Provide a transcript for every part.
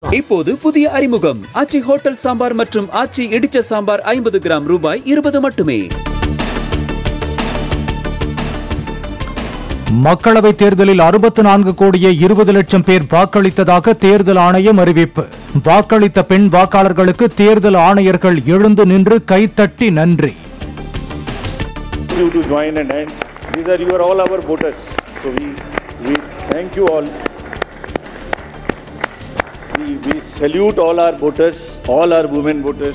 இப்போது புதிய அறிமுகம் ஆச்சி ஹோட்டல் சாம்பார் மற்றும் ஆச்சி இடிச்ச சாம்பார் ஐம்பது கிராம் ரூபாய் இருபது மட்டுமே மக்களவைத் தேர்தலில் அறுபத்து நான்கு கோடியே இருபது லட்சம் பேர் வாக்களித்ததாக தேர்தல் ஆணையம் அறிவிப்பு வாக்களித்த பெண் வாக்காளர்களுக்கு தேர்தல் ஆணையர்கள் எழுந்து நின்று கைத்தட்டி நன்றி you to join and end. These are you are all our voters. So we, we thank you all. We, we salute all our voters, all our women voters.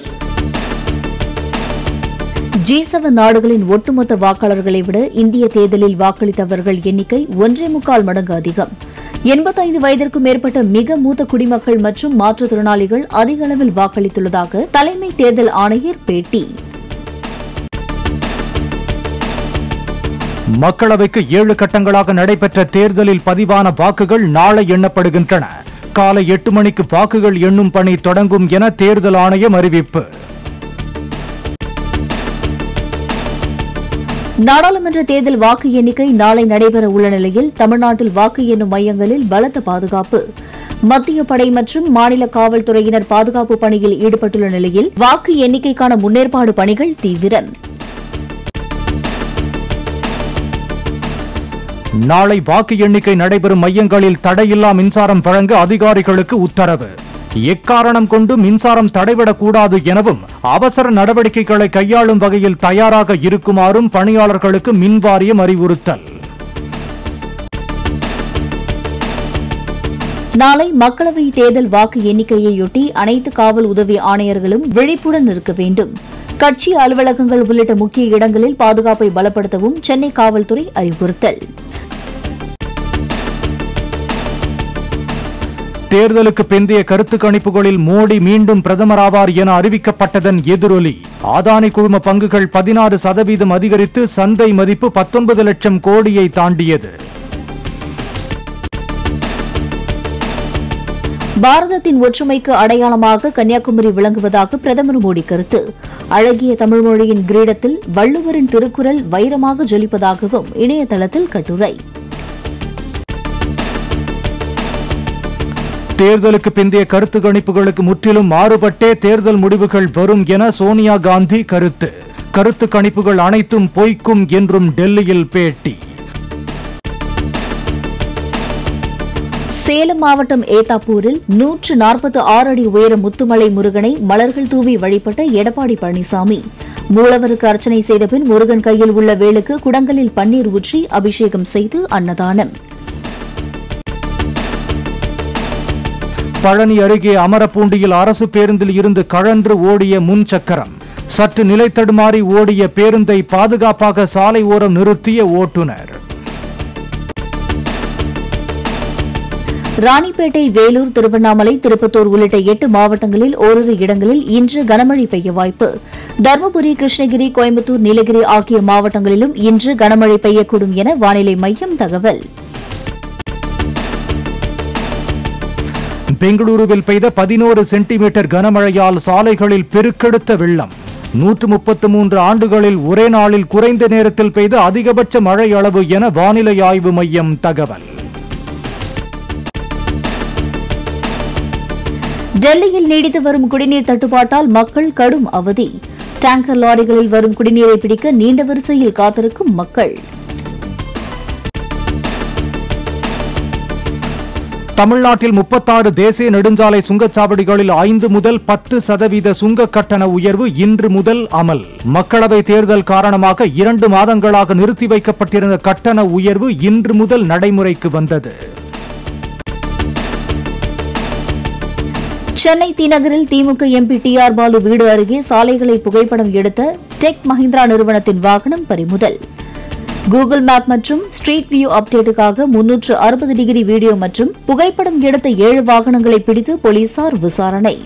G seven நாடுகளின் ஒட்டுமொத்த வாக்காளர்களை விட இந்திய தேர்தலில் வாக்களித்தவர்கள் எண்ணிக்கை ஒன்றே முக்கால் மடங்கு அதிகம் எண்பத்தைந்து வயதிற்கும் மேற்பட்ட மிக மூத்த குடிமக்கள் மற்றும் மாற்றுத்திறனாளிகள் அதிக அளவில் வாக்களித்துள்ளதாக தலைமை தேர்தல் ஆணையர் பேட்டி மக்களவைக்கு ஏழு கட்டங்களாக நடைபெற்ற தேர்தலில் பதிவான வாக்குகள் நாளை எண்ணப்படுகின்றன காலை எட்டு மணிக்கு வாக்குகள் எண்ணும் பணி தொடங்கும் என தேர்தல் ஆணையம் அறிவிப்பு நாடாளுமன்ற தேர்தல் வாக்கு எண்ணிக்கை நாளை நடைபெற உள்ள நிலையில் தமிழ்நாட்டில் வாக்கு எண்ணும் மையங்களில் பலத்த பாதுகாப்பு மத்திய படை மற்றும் மாநில காவல்துறையினர் பாதுகாப்பு பணியில் ஈடுபட்டுள்ள நிலையில் வாக்கு எண்ணிக்கைக்கான முன்னேற்பாடு பணிகள் தீவிரம் நாளை வாக்கு எண்ணிக்கை நடைபெறும் மையங்களில் தடையில்லா மின்சாரம் வழங்க அதிகாரிகளுக்கு உத்தரவு எக்காரணம் கொண்டு மின்சாரம் தடைபடக்கூடாது எனவும் அவசர நடவடிக்கைகளை கையாளும் வகையில் தயாராக இருக்குமாறும் பணியாளர்களுக்கு மின்வாரியம் அறிவுறுத்தல் நாளை மக்களவை தேர்தல் வாக்கு எண்ணிக்கையையொட்டி அனைத்து காவல் உதவி ஆணையர்களும் விழிப்புடன் இருக்க வேண்டும் கட்சி அலுவலகங்கள் உள்ளிட்ட முக்கிய இடங்களில் பாதுகாப்பை பலப்படுத்தவும் சென்னை காவல்துறை அறிவுறுத்தல் தேர்தலுக்கு பிந்தைய கருத்து கணிப்புகளில் மோடி மீண்டும் பிரதமராவார் என அறிவிக்கப்பட்டதன் எதிரொலி ஆதானி குழும பங்குகள் பதினாறு சதவீதம் அதிகரித்து சந்தை மதிப்பு பத்தொன்பது லட்சம் கோடியை தாண்டியது பாரதத்தின் ஒற்றுமைக்கு அடையாளமாக கன்னியாகுமரி விளங்குவதாக பிரதமர் மோடி கருத்து அழகிய தமிழ் மொழியின் கிரீடத்தில் வள்ளுவரின் திருக்குறள் வைரமாக ஜொலிப்பதாகவும் இணையதளத்தில் கட்டுரை தேர்தலுக்கு பிந்தைய கருத்து கணிப்புகளுக்கு முற்றிலும் மாறுபட்டே தேர்தல் முடிவுகள் வரும் என சோனியா காந்தி கருத்து கருத்து கணிப்புகள் அனைத்தும் பொய்க்கும் என்றும் டெல்லியில் பேட்டி சேலம் மாவட்டம் ஏத்தாப்பூரில் நூற்று நாற்பத்தி ஆறு அடி உயர முத்துமலை முருகனை மலர்கள் தூவி வழிபட்ட எடப்பாடி பழனிசாமி மூலவருக்கு அர்ச்சனை செய்த பின் முருகன் கையில் உள்ள வேலுக்கு குடங்களில் பன்னீர் ஊற்றி அபிஷேகம் செய்து அன்னதானம் பழனி அருகே அமரப்பூண்டியில் அரசு பேருந்தில் இருந்து கழன்று ஓடிய முன் சக்கரம் சற்று நிலைத்தடுமாறி ஓடிய பேருந்தை பாதுகாப்பாக சாலை ஓரம் நிறுத்திய ஓட்டுநர் ராணிப்பேட்டை வேலூர் திருவண்ணாமலை திருப்பத்தூர் உள்ளிட்ட எட்டு மாவட்டங்களில் ஓரிரு இடங்களில் இன்று கனமழை பெய்ய வாய்ப்பு தருமபுரி கிருஷ்ணகிரி கோயம்புத்தூர் நீலகிரி ஆகிய மாவட்டங்களிலும் இன்று கனமழை பெய்யக்கூடும் என வானிலை மையம் தகவல் பெங்களூருவில் பெய்த பதினோரு சென்டிமீட்டர் கனமழையால் சாலைகளில் பெருக்கெடுத்த வெள்ளம் நூற்று முப்பத்து மூன்று ஆண்டுகளில் ஒரே நாளில் குறைந்த நேரத்தில் பெய்த அதிகபட்ச மழை அளவு என வானிலை ஆய்வு மையம் தகவல் டெல்லியில் நீடித்து வரும் குடிநீர் தட்டுப்பாட்டால் மக்கள் கடும் அவதி டேங்கர் லாரிகளில் வரும் குடிநீரை பிடிக்க நீண்ட வரிசையில் காத்திருக்கும் மக்கள் தமிழ்நாட்டில் முப்பத்தாறு தேசிய நெடுஞ்சாலை சுங்கச்சாவடிகளில் ஐந்து முதல் பத்து சதவீத சுங்க கட்டண உயர்வு இன்று முதல் அமல் மக்களவை தேர்தல் காரணமாக இரண்டு மாதங்களாக நிறுத்தி வைக்கப்பட்டிருந்த கட்டண உயர்வு இன்று முதல் நடைமுறைக்கு வந்தது சென்னை தீநகரில் DMK MP T R Baalu வீடு அருகே சாலைகளை புகைப்படம் எடுத்த டெக் மஹிந்திரா நிறுவனத்தின் வாகனம் பறிமுதல் கூகுள் மேப் மற்றும் ஸ்ட்ரீட் வியூ அப்டேட்டுக்காக முன்னூற்று அறுபது டிகிரி வீடியோ மற்றும் புகைப்படம் எடுத்த ஏழு வாகனங்களை பிடித்து போலீசார் விசாரணை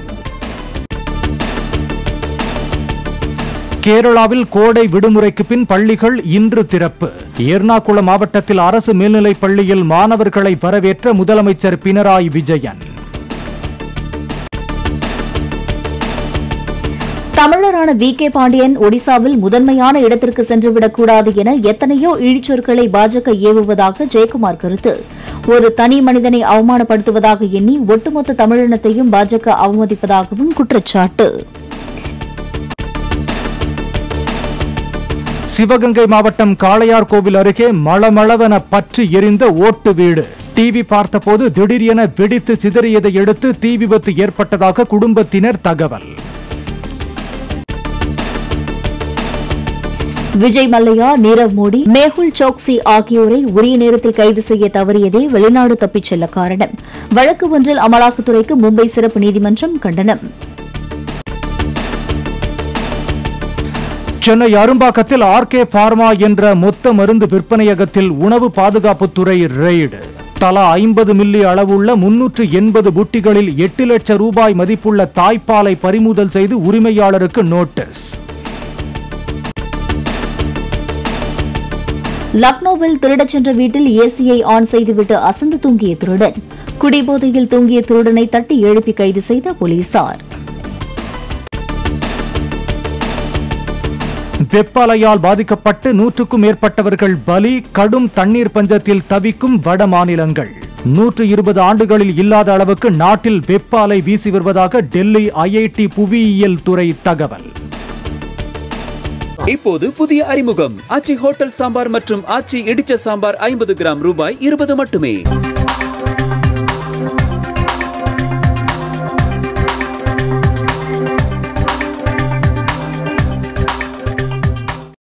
கேரளாவில் கோடை விடுமுறைக்கு பின் பள்ளிகள் இன்று திறப்பு எர்ணாகுளம் மாவட்டத்தில் அரசு மேல்நிலைப் பள்ளியில் மாணவர்களை வரவேற்ற முதலமைச்சர் பினராயி விஜயன் தமிழரான வி கே பாண்டியன் ஒடிசாவில் முதன்மையான இடத்திற்கு சென்றுவிடக்கூடாது என எத்தனையோ இழிச்சொற்களை பாஜக ஏவுவதாக ஜெயக்குமார் கருத்து ஒரு தனி மனிதனை அவமானப்படுத்துவதாக எண்ணி ஒட்டுமொத்த தமிழினத்தையும் பாஜக அவமதிப்பதாகவும் குற்றச்சாட்டு சிவகங்கை மாவட்டம் காளையார் கோவில் அருகே மளமளவென பற்றி எரிந்த ஓட்டு வீடு டிவி பார்த்தபோது திடீரென வெடித்து சிதறியதை அடுத்து தீ விபத்து ஏற்பட்டதாக குடும்பத்தினர் தகவல் விஜய் மல்லையா நீரவ் மோடி மேகுல் சோக்சி ஆகியோரை உரிய நேரத்தில் கைது செய்ய தவறியதே வெளிநாடு தப்பிச் செல்ல காரணம் வழக்கு ஒன்றில் அமலாக்கத்துறைக்கு மும்பை சிறப்பு நீதிமன்றம் கண்டனம் சென்னை அரும்பாக்கத்தில் ஆர்கே பார்மா என்ற மொத்த மருந்து விற்பனையகத்தில் உணவு பாதுகாப்புத்துறை ரெய்டு தலா ஐம்பது மில்லி அளவுள்ள முன்னூற்று எண்பது புட்டிகளில் எட்டு லட்சம் ரூபாய் மதிப்புள்ள தாய்ப்பாலை பறிமுதல் செய்து உரிமையாளருக்கு நோட்டீஸ் லக்னோவில் திருடச் சென்ற வீட்டில் ஏசியை ஆன் செய்துவிட்டு அசந்து தூங்கிய திருடன் குடிபோதையில் தூங்கிய திருடனை தட்டி எழுப்பி கைது செய்த போலீசார் வெப்பலையால் பாதிக்கப்பட்டு நூற்றுக்கும் மேற்பட்டவர்கள் பலி கடும் தண்ணீர் பஞ்சத்தில் தவிக்கும் வட மாநிலங்கள் நூற்று இருபது ஆண்டுகளில் இல்லாத அளவுக்கு நாட்டில் வெப்ப அலை வீசி வருவதாக டெல்லி ஐஐடி புவியியல் துறை தகவல் இப்போது புதிய அறிமுகம் ஆச்சி ஹோட்டல் சாம்பார் மற்றும் ஆச்சி இடிச்ச சாம்பார் ஐம்பது கிராம் ரூபாய் இருபது மட்டுமே